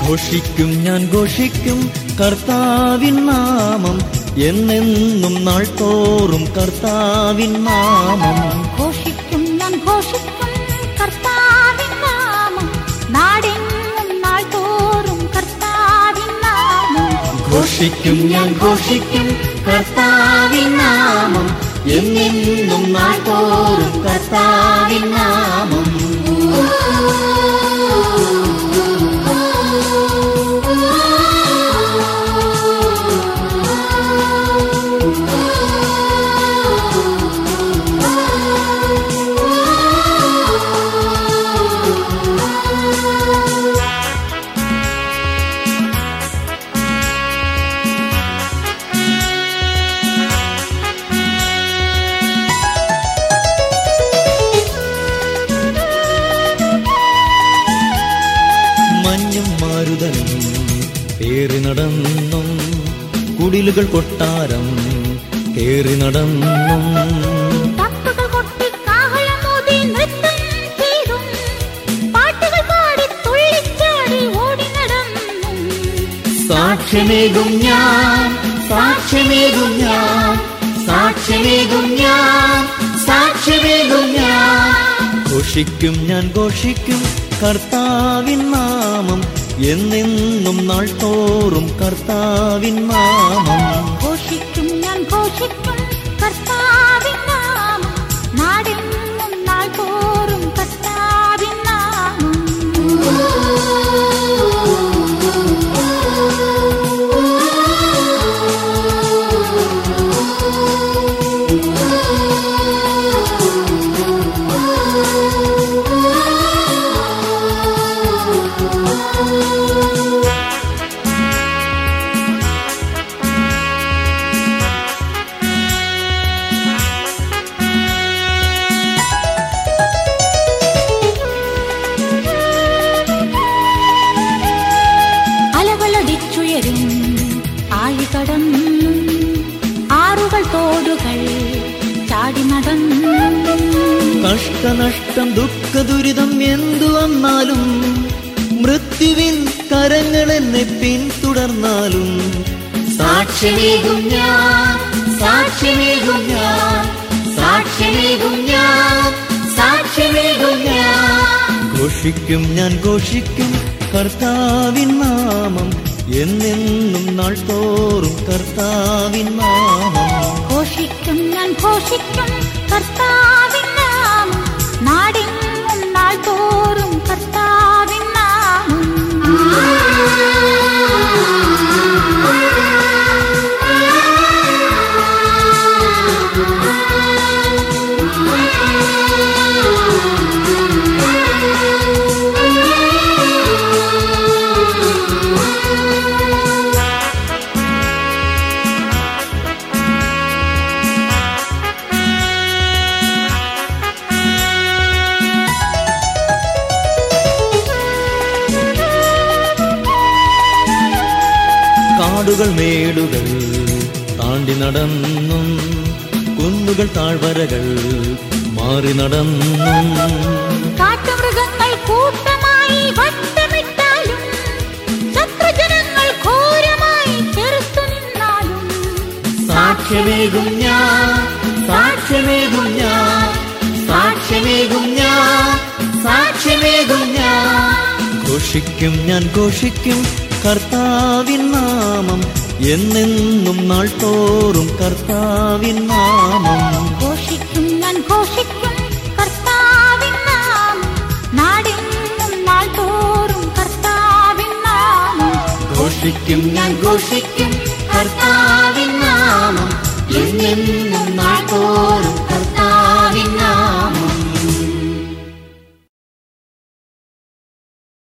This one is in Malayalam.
ഘോഷിക്കും ഞാൻ ഘോഷിക്കും കർത്താവിൻ നാമം എന്നെന്നും നാൾ തോറും കർത്താവിൻ നാമം ഘോഷിക്കും ഞാൻ ഘോഷിക്കും കർത്താവിൻ നാമം നാടെങ്ങും നാൾ തോറും കർത്താവിൻ നാമം ഘോഷിക്കും ഞാൻ ഘോഷിക്കും കർത്താവിൻ നാമം എന്നെന്നും നാൾ തോറും കർത്താവിൻ നാമം മഞ്ഞും മാരുതനും പേറി നടന്നും കുടിലുകൾ കൊട്ടാരം കേറി നടന്നും തപ്പുകൾ കൊട്ടി കാഹളമൂതി നൃത്തം ചെയ്തും പാട്ടുകൾ പാടി തുള്ളിച്ചാടി ഓടി നടന്നും സാക്ഷ്യമേകും ഞാൻ സാക്ഷ്യമേകും ഞാൻ സാക്ഷ്യമേകും ഞാൻ സാക്ഷ്യമേകും ഞാൻ ഘോഷിക്കും ഞാൻ ഘോഷിക്കും കർത്താവിൻ നാമം എന്നെന്നും നാൾ തോറും കർത്താവിൻ നാമം ഘോഷിക്കും ഞാൻ ഘോഷിക്കും കർത്താവിൻ നാമം നാടെങ്ങും നാൾ തോറും കർത്താവിൻ നാമം അലകളടിച്ചുയരും ആഴി കടന്നു ആറുകൾ തോടുകൾ ചാടി നടന്നു കഷ്ടനഷ്ടം ദുഃഖ ദുരിതം എന്തു വന്നാലും മൃത്യുവിൻ കരങ്ങൾ എന്നെ പിന്തുടർന്നാലും സാക്ഷ്യമേകും ഞാൻ സാക്ഷ്യമേകും ഞാൻ സാക്ഷ്യമേകും ഞാൻ സാക്ഷ്യമേകും ഞാൻ ഘോഷിക്കും ഞാൻ ഘോഷിക്കും കർത്താവിൻ നാമം എന്നെന്നും നാൾ തോറും കർത്താവിൻ നാമം ഘോഷിക്കും ഞാൻ ഘോഷിക്കും കർത്താവിൻ നാമം നാടെങ്ങും നാൾ തോറും കർത്താവിൻ നാമം കാടുകൾ മേടുകൾ താണ്ടി നടന്നും കുന്നുകൾ താഴ്വരകൾ മാറി നടന്നും കാട്ടുമൃഗങ്ങൾ കൂട്ടമായി വട്ടമിട്ടാലും ശത്രുജനങ്ങൾ ഘോരമായി ചെറുത്തു നിന്നാലും സാക്ഷ്യമേകും ഞാൻ സാക്ഷ്യമേകും ഞാൻ സാക്ഷ്യമേകും ഞാൻ സാക്ഷ്യമേകും ഞാൻ ഘോഷിക്കും ഞാൻ ഘോഷിക്കും കർത്താവിൻ നാമം എന്നെന്നും നാൾ തോറും കർത്താവിൻ നാമം ഘോഷിക്കും ഞാൻ ഘോഷിക്കും കർത്താവിൻ നാമം നാടെങ്ങും നാൾ തോറും കർത്താവിൻ നാമം ഘോഷിക്കും ഞാൻ ഘോഷിക്കും കർത്താവിൻ നാമം എന്നെന്നും